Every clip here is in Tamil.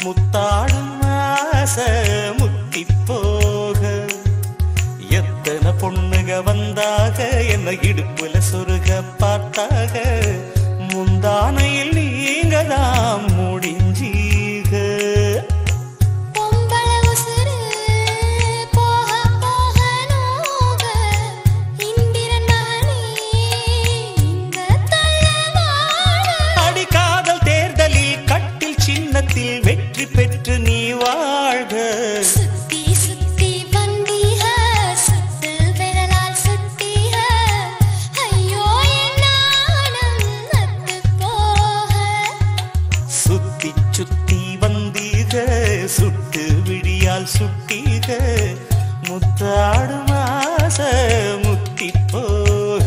முத்தாடும் ஆசை முத்தி போக எத்தனை பொண்ணுக வந்தாக என்ன இடுப்புல சொருக பார்த்தாக முந்தானையில் நீங்க தான் முடிஞ்சீக பொம்பள உசுரு போக போக நோக இந்திரன் மகனே இந்த தள்ளவாழ அடி காதல் தேர்தலில் கட்டில் சின்னத்தில் வெற்றி பெற்று நீ வாழ்க சுத்தி சுத்தி வந்தீக சுத்து விரலால் சுத்தீக ஐயோ என் நாணம் நத்து போக சுத்தி சுத்தி வந்தீக சுட்டு விழியால் சுட்டீக முத்தாடும் ஆசை முத்தி போக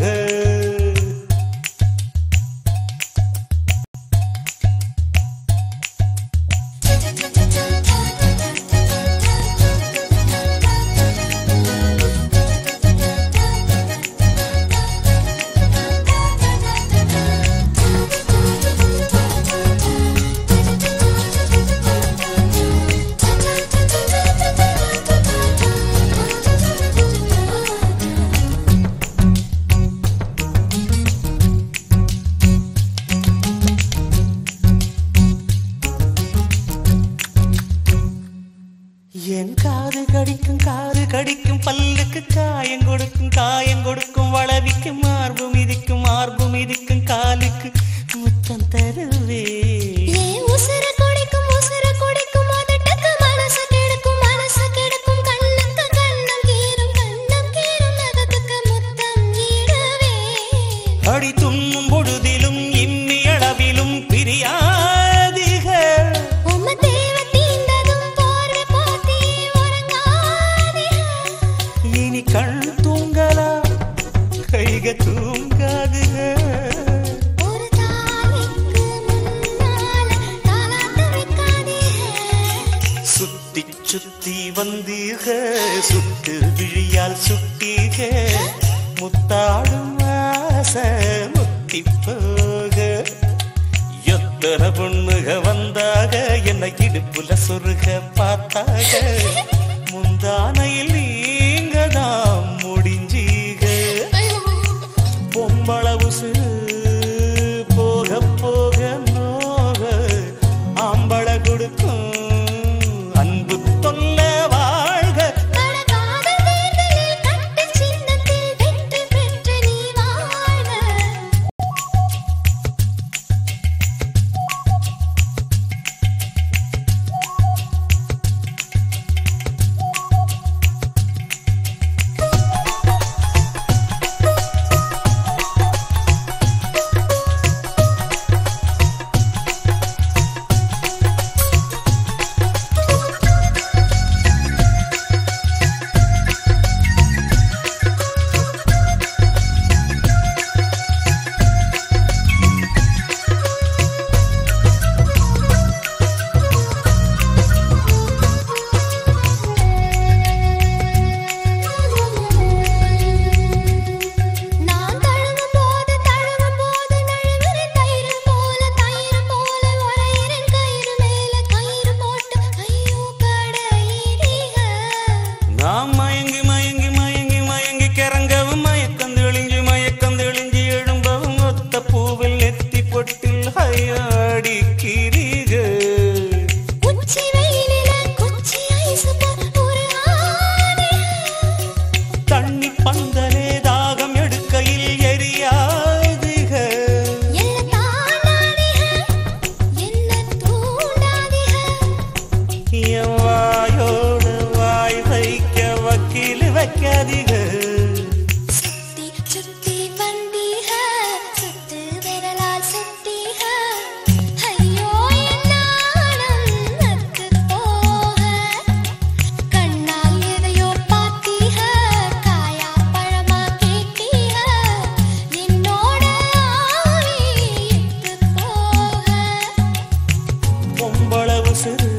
என் காது கடிக்கும் காது கடிக்கும் பல்லுக்கு காயம் கொடுக்கும் காயம் கொடுக்கும் வளவிக்கும் மார்பு மிதிக்கும் மார்பு மிதிக்கும் காலுக்கு முத்தம் தருவே ஏன் உசுர குடிக்கும் உசுர குடிக்கும் அதட்டுக்கு மனசு கெடுக்கும் மனசு கெடுக்கும் கண்ணுக்கு கண்ணம் கீரும் கண்ணம் கீரும் நகத்துக்கு முத்தம் ஈடுவே அடி துண்ணும் பொழுதிலும் இம்மி அளவிலும் பிரியாதிக உம்ம தேவ தீண்டதும் போர்வை போத்தி உறங்காதே இனி கண் தூங்கலா கைக தூங்காதுக ஒரு தாய்க்கு முன்னால தாலாட்டு வைக்காதே சுத்தி சுத்தி வந்தீக சுட்டு விழியால் சுட்டீக முத்தாடும் ஆசை முத்தி போக எத்தனை பொண்ணுக வந்தாக என்ன இடுப்புல சொருக பார்த்தாக முந்தானையில் நீங்க தான் முடிஞ்சீக பொம்பள உசுறு போக போக நோக ஆம்பள கொடுக்கும் அன்பு தொல்ல வாழ்க அழகாத தேர்தலில் கட்டு சின்னத்தில் வெற்றி பெற்று நீ வாழ நான் தழுவும் போது தழுவும் போது நழுவுற தயிர் போல தயிர் போல உரையிறன் கயிறு மேல கயிறு போட்டு ஐயோ கடையிறீக நாம் மயங்கி மயங்கி மயங்கி மயங்கி கிறங்கவும் மயக்கம் தெளிஞ்சு மயக்கம் தெளிஞ்சு எழும்பவும் ஒத்த பூவில் நெத்தி பொட்டில் ஹையாடிக்கிறீக உச்சி வெயிலில குச்சி ஐஸ் ஒரு ஆணி தண்ணி பந்தலே தாகம் எடுக்கையில் எரியாதுக என்ன தாண்டாதீக என்ன தூண்டாதீக என் வாயோடு வாய் வைக்க வக்கீல் வைக்காதீக சுத்தி சுத்தி வந்தீக சுத்து விரலால் சுத்தீக ஐயோ என் நாணம் நத்து போக கண்ணால் எதையோ பார்த்தீக காயா பழமா கேட்டீக என்னோட ஆவி இட்டு போக பொம்பளவு சிறு